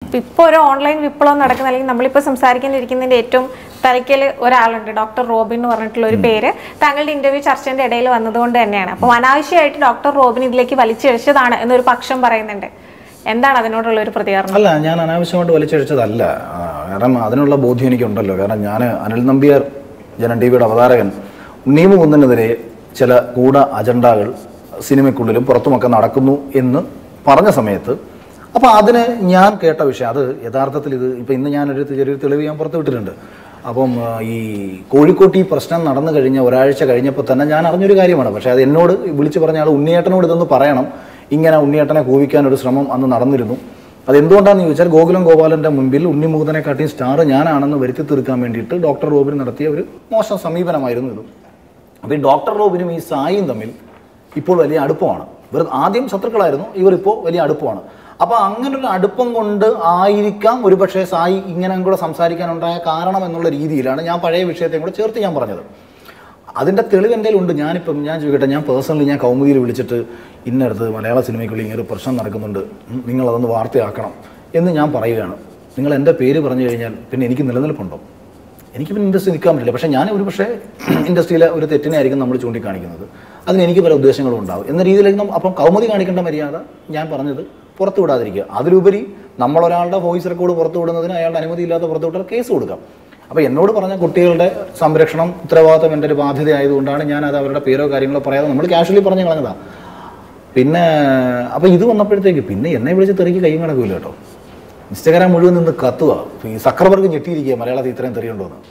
ഇപ്പോൾ ഒരു ഓൺലൈൻ വിപ്ലവം നടക്കുന്ന അല്ലെങ്കിൽ നമ്മളിപ്പോൾ സംസാരിക്കാനിരിക്കുന്നതിന്റെ ഏറ്റവും തലയ്ക്കൽ ഒരാളുണ്ട് ഡോക്ടർ റോബിൻ എന്ന് പറഞ്ഞിട്ടുള്ള ഒരു പേര് താങ്കളുടെ ഇന്റർവ്യൂ ചർച്ചന്റെ ഇടയിൽ വന്നതുകൊണ്ട് തന്നെയാണ് അപ്പോൾ അനാവശ്യമായിട്ട് ഡോക്ടർ റോബിൻ ഇതിലേക്ക് വലിച്ചിഴച്ചതാണ് എന്നൊരു പക്ഷം പറയുന്നുണ്ട് എന്താണ് അതിനോടുള്ള ഒരു പ്രതികരണം അല്ല ഞാൻ അനാവശ്യമായിട്ട് വലിച്ചഴിച്ചതല്ല ആ, കാരണം അതിനുള്ള ബോധ്യം എനിക്കുണ്ടല്ലോ കാരണം ഞാൻ അനിൽ നമ്പ്യാർ ജനൻ ടി വിയുടെ അവതാരകൻ നിയമകുന്നതിനെതിരെ ചില ഗൂഢ അജണ്ടകൾ സിനിമയ്ക്കുള്ളിലും പുറത്തുമൊക്കെ നടക്കുന്നു എന്ന് പറഞ്ഞ സമയത്ത് അപ്പോൾ അതിന് ഞാൻ കേട്ട വിഷയം അത് യഥാർത്ഥത്തിൽ ഇത് ഇപ്പം ഇന്ന് ഞാനൊരു ചെറിയൊരു തെളിവ് ഞാൻ പുറത്ത് വിട്ടിട്ടുണ്ട് അപ്പം ആ, ഈ കോഴിക്കോട്ട് ഈ പ്രശ്നം നടന്നു കഴിഞ്ഞ ഒരാഴ്ച കഴിഞ്ഞപ്പോൾ തന്നെ ഞാൻ അറിഞ്ഞൊരു കാര്യമാണ് പക്ഷേ അത് എന്നോട് വിളിച്ചു പറഞ്ഞ ആൾ ഉണ്ണിയേട്ടനോട് ഇതൊന്ന് പറയണം ഇങ്ങനെ ഉണ്ണിയേട്ടനെ കൂവിക്കാൻ ഒരു ശ്രമം അന്ന് നടന്നിരുന്നു അതെന്തുകൊണ്ടാണെന്ന് ചോദിച്ചാൽ ഗോകുലം ഗോപാലന്റെ മുമ്പിൽ ഉണ്ണിമുകുന്ദനെക്കാട്ടിയും സ്റ്റാർ ഞാനാണെന്ന് വരുത്തി തീർക്കാൻ വേണ്ടിയിട്ട് ഡോക്ടർ റോബിൻ നടത്തിയ ഒരു മോശം സമീപനമായിരുന്നു ഇത് അപ്പോൾ ഈ ഡോക്ടർ റോബിനും ഈ സായിയും തമ്മിൽ ഇപ്പോൾ വലിയ അടുപ്പമാണ് ഇവർ ആദ്യം ശത്രുക്കളായിരുന്നു ഇവരിപ്പോൾ വലിയ അടുപ്പമാണ് അപ്പോൾ അങ്ങനെ ഒരു അടുപ്പം കൊണ്ട് ആയിരിക്കാം ഒരുപക്ഷെ സായി ഇങ്ങനെ കൂടെ സംസാരിക്കാനുണ്ടായ കാരണം എന്നുള്ള രീതിയിലാണ് ഞാൻ പഴയ വിഷയത്തെയും കൂടെ ചേർത്ത് ഞാൻ പറഞ്ഞത് അതിൻ്റെ തെളിവ് എൻ്റെ ഉണ്ട് ഞാനിപ്പം ഞാൻ ചോദിക്കട്ടെ ഞാൻ പേഴ്സണലി ഞാൻ കൗമുദിയിൽ വിളിച്ചിട്ട് ഇന്നടുത്ത് മലയാള സിനിമയ്ക്കുള്ളിൽ ഇങ്ങനെ ഒരു പ്രശ്നം നടക്കുന്നുണ്ട് ഉം, നിങ്ങളതൊന്ന് വാർത്തയാക്കണം എന്ന് ഞാൻ പറയുകയാണ് നിങ്ങൾ എൻ്റെ പേര് പറഞ്ഞു കഴിഞ്ഞാൽ പിന്നെ എനിക്ക് നിലനിൽപ്പുണ്ടോ എനിക്ക് പിന്നെ ഇൻഡസ്ട്രി നിൽക്കാൻ പറ്റില്ല പക്ഷേ ഞാൻ ഒരു പക്ഷേ ഇൻഡസ്ട്രിയിലെ ഒരു തെറ്റിനെ ആയിരിക്കും നമ്മൾ ചൂണ്ടിക്കാണിക്കുന്നത് അതിന് എനിക്ക് പല ഉദ്ദേശങ്ങളും ഉണ്ടാവും എന്ന രീതിയിലേക്ക് നമ്മ- അപ്പം കൗമുദി കാണിക്കേണ്ട മര്യാദ ഞാൻ പറഞ്ഞത് പുറത്തു വിടാതിരിക്കുക അതിലുപരി നമ്മളൊരാളുടെ വോയിസ് റെക്കോർഡ് പുറത്തു വിടുന്നതിന് അയാളുടെ അനുമതിയില്ലാത്ത പുറത്തു വിട്ടാൽ കേസ് കൊടുക്കാം അപ്പോൾ എന്നോട് പറഞ്ഞ കുട്ടികളുടെ സംരക്ഷണം ഉത്തരവാദിത്തം എൻ്റെ ഒരു ബാധ്യത ആയതുകൊണ്ടാണ് ഞാൻ അത് അവരുടെ പേരോ കാര്യങ്ങളോ പറയാതെ നമ്മൾ കാഷ്വലി പറഞ്ഞു കളഞ്ഞതാണ് പിന്നെ അപ്പോൾ ഇത് വന്നപ്പോഴത്തേക്ക് പിന്നെ എന്നെ വിളിച്ച് തെറിക്ക് കൈയും കണക്കില്ല കേട്ടോ ഇൻസ്റ്റഗ്രാം മുഴുവൻ നിന്ന് കത്തുക ഈ സക്കർബർഗ് ഞെട്ടിയിരിക്കുക മലയാളത്തിൽ ഇത്രയും തെറിയുണ്ടോന്ന്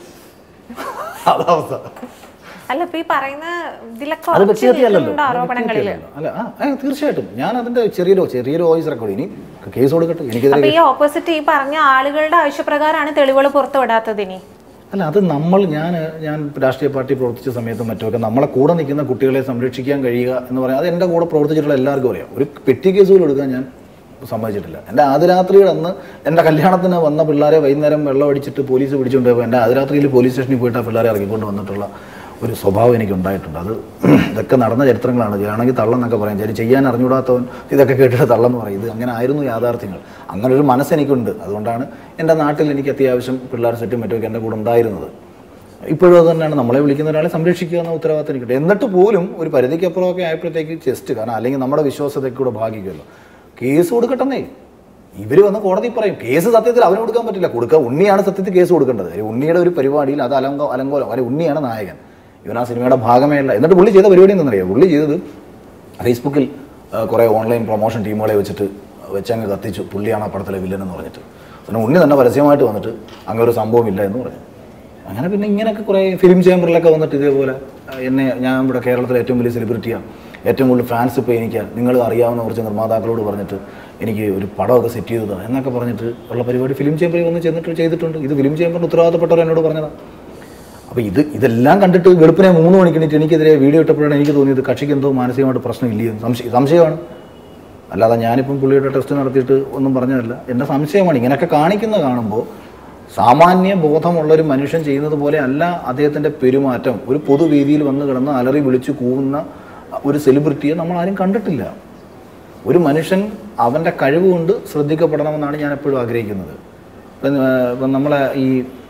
അതവസ്ഥ അല്ല ഇപ്പൊ ഈ പറയുന്ന ഇതിലൊക്കെ അത് ഉറച്ചു വ്യക്തിഹത്യയല്ലല്ലോ നിൽക്കുന്നുണ്ടോ ആരോപണങ്ങളിൽ അല്ല ആ ആ, തീർച്ചയായിട്ടും ഞാൻ അതിന്റെ ചെറിയൊരു ചെറിയൊരു വോയിസ് റെക്കോർഡ് ഇനി കേസ് കൊടുക്കട്ടെ എനിക്കെതിരെ അപ്പൊ ഈ ഓപ്പോസിറ്റ് ഈ പറഞ്ഞ ആളുകളുടെ ആവശ്യപ്രകാരമാണ് തെളിവുകൾ പുറത്തു വിടാത്തത് ഇനി അല്ല അത് നമ്മൾ ഞാൻ ഞാൻ രാഷ്ട്രീയ പാർട്ടി പ്രവർത്തിച്ച സമയത്തും മറ്റുമൊക്കെ നമ്മളെ കൂടെ നിൽക്കുന്ന കുട്ടികളെ സംരക്ഷിക്കാൻ കഴിയുക എന്ന് പറയാം അത് എൻ്റെ കൂടെ പ്രവർത്തിച്ചിട്ടുള്ള എല്ലാവർക്കും അറിയാം ഒരു പെറ്റി കേസുകൾ എടുക്കാൻ ഞാൻ സമ്മതിച്ചിട്ടില്ല എൻ്റെ ആദ്യരാത്രിയുടെ അന്ന് എൻ്റെ കല്യാണത്തിന് വന്ന പിള്ളേരെ വൈകുന്നേരം വെള്ളം അടിച്ചിട്ട് പോലീസ് പിടിച്ചുകൊണ്ട് പോയപ്പോൾ എൻ്റെ ആദ്യരാത്രിയിൽ പോലീസ് സ്റ്റേഷനിൽ പോയിട്ട് ആ പിള്ളേരെ ഇറക്കിക്കൊണ്ട് വന്നിട്ടുള്ള ഒരു സ്വഭാവം എനിക്ക് ഉണ്ടായിട്ടുണ്ട് അത് ഇതൊക്കെ നടന്ന ചരിത്രങ്ങളാണ് ചെയ്യണമെങ്കിൽ തള്ളെന്നൊക്കെ പറയാം ചില ചെയ്യാൻ അറിഞ്ഞുകൂടാത്തവൻ ഇതൊക്കെ കേട്ടിട്ട് തള്ളെന്ന് പറയും ഇത് അങ്ങനെ ആയിരുന്നു യാഥാർത്ഥ്യങ്ങൾ അങ്ങനെ ഒരു മനസ്സെനിക്കുണ്ട് അതുകൊണ്ടാണ് എൻ്റെ നാട്ടിൽ എനിക്ക് അത്യാവശ്യം പിള്ളേർ സെറ്റും മറ്റുമൊക്കെ എൻ്റെ കൂടെ ഉണ്ടായിരുന്നത് ഇപ്പോഴും അത് തന്നെയാണ് നമ്മളെ വിളിക്കുന്ന ഒരാളെ സംരക്ഷിക്കുക എന്ന ഉത്തരവാദിത്തം എനിക്കുണ്ട് എന്നിട്ട് പോലും ഒരു പരിധിക്കപ്പുറമൊക്കെ ആയപ്പോഴത്തേക്ക് ചെസ്റ്റ് കാരണം അല്ലെങ്കിൽ നമ്മുടെ വിശ്വാസതയ്ക്ക് കൂടെ ഭാഗിക്കുമല്ലോ കേസ് കൊടുക്കട്ടെന്നേ ഇവർ വന്ന് കോടതി പറയും കേസ് സത്യത്തിൽ അവന് കൊടുക്കാൻ പറ്റില്ല കൊടുക്കുക ഉണ്ണിയാണ് സത്യത്തിൽ കേസ് കൊടുക്കേണ്ടത് ഈ ഉണ്ണിയുടെ ഒരു പരിപാടിയിൽ അത് അലങ്കോ അലങ്കോലം അല്ലെ ഉണ്ണിയാണ് നായകൻ ഇവൻ ആ സിനിമയുടെ ഭാഗമേ അല്ല എന്നിട്ട് പുള്ളി ചെയ്ത പരിപാടി എന്താണെന്നറിയാം പുള്ളി ചെയ്തത് ഫേസ്ബുക്കിൽ ആ, കുറേ ഓൺലൈൻ പ്രൊമോഷൻ ടീമുകളെ വെച്ചിട്ട് വെച്ചങ്ങ് കത്തിച്ചു പുള്ളിയാണ് ആ പടത്തിലെ വില്ലൻ എന്ന് പറഞ്ഞിട്ട് പിന്നെ ഉണ്ണി തന്നെ പരസ്യമായിട്ട് വന്നിട്ട് അങ്ങനെ ഒരു സംഭവമില്ല എന്ന് പറഞ്ഞു അങ്ങനെ പിന്നെ ഇങ്ങനെയൊക്കെ കുറേ ഫിലിം ചേംബറിലൊക്കെ വന്നിട്ട് ഇതേപോലെ ആ, എന്നെ ഞാൻ ഇവിടെ കേരളത്തിലെ ഏറ്റവും വലിയ സെലിബ്രിറ്റിയാണ് ഏറ്റവും കൂടുതൽ ഫാൻസ് ഇപ്പോൾ എനിക്ക് നിങ്ങൾ അറിയാവുന്ന കുറച്ച് നിർമ്മാതാക്കളോട് പറഞ്ഞിട്ട് എനിക്ക് ഒരു പടമൊക്കെ സെറ്റ് ചെയ്തതാ എന്നൊക്കെ പറഞ്ഞിട്ട് ഉള്ള പരിപാടി ഫിലിം ചേംബറിൽ വന്ന് ചെന്നിട്ട് ചെയ്തിട്ടുണ്ട് ഇത് ഫിലിം ചേംബറിന് ഉത്തരവാദിത്തപ്പെട്ടവർ എന്നോട് പറഞ്ഞതാണ് അപ്പോൾ ഇത് ഇതെല്ലാം കണ്ടിട്ട് വെളുപ്പിനെ മൂന്ന് മണിക്ക് എണീറ്റ് എനിക്കെതിരെ വീഡിയോ ഇട്ടപ്പോഴാണ് എനിക്ക് തോന്നിയത് കക്ഷിക്ക് എന്തോ മാനസികമായിട്ട് പ്രശ്നമില്ലയോ സംശയം സംശയമാണ് അല്ലാതെ ഞാനിപ്പം പുള്ളിയുടെ ടെസ്റ്റ് നടത്തിയിട്ട് ഒന്നും പറഞ്ഞതല്ല എൻ്റെ സംശയമാണ് ഇങ്ങനെയൊക്കെ കാണിക്കുന്ന കാണുമ്പോൾ സാമാന്യ ബോധമുള്ളൊരു മനുഷ്യൻ ചെയ്യുന്നത് പോലെ അല്ല അദ്ദേഹത്തിൻ്റെ പെരുമാറ്റം ഒരു പൊതുവേദിയിൽ വന്ന് കിടന്ന് അലറി വിളിച്ചു കൂവുന്ന ഒരു സെലിബ്രിറ്റിയെ നമ്മൾ ആരും കണ്ടിട്ടില്ല ഒരു മനുഷ്യൻ അവൻ്റെ കഴിവ് കൊണ്ട് ശ്രദ്ധിക്കപ്പെടണമെന്നാണ് ഞാൻ എപ്പോഴും ആഗ്രഹിക്കുന്നത് ഇപ്പം ആ, ഇപ്പം നമ്മളെ ഈ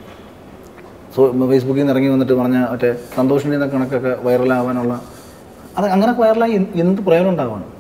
സോ ഫേസ്ബുക്കിൽ നിന്ന് ഇറങ്ങി വന്നിട്ട് പറഞ്ഞ മറ്റേ സന്തോഷിൻ്റെ കണക്കൊക്കെ വൈറലാവാനുള്ള അത് അങ്ങനെ വൈറലായി എന്ത്- എന്ത് പ്രയോജനം ഉണ്ടാവാണ്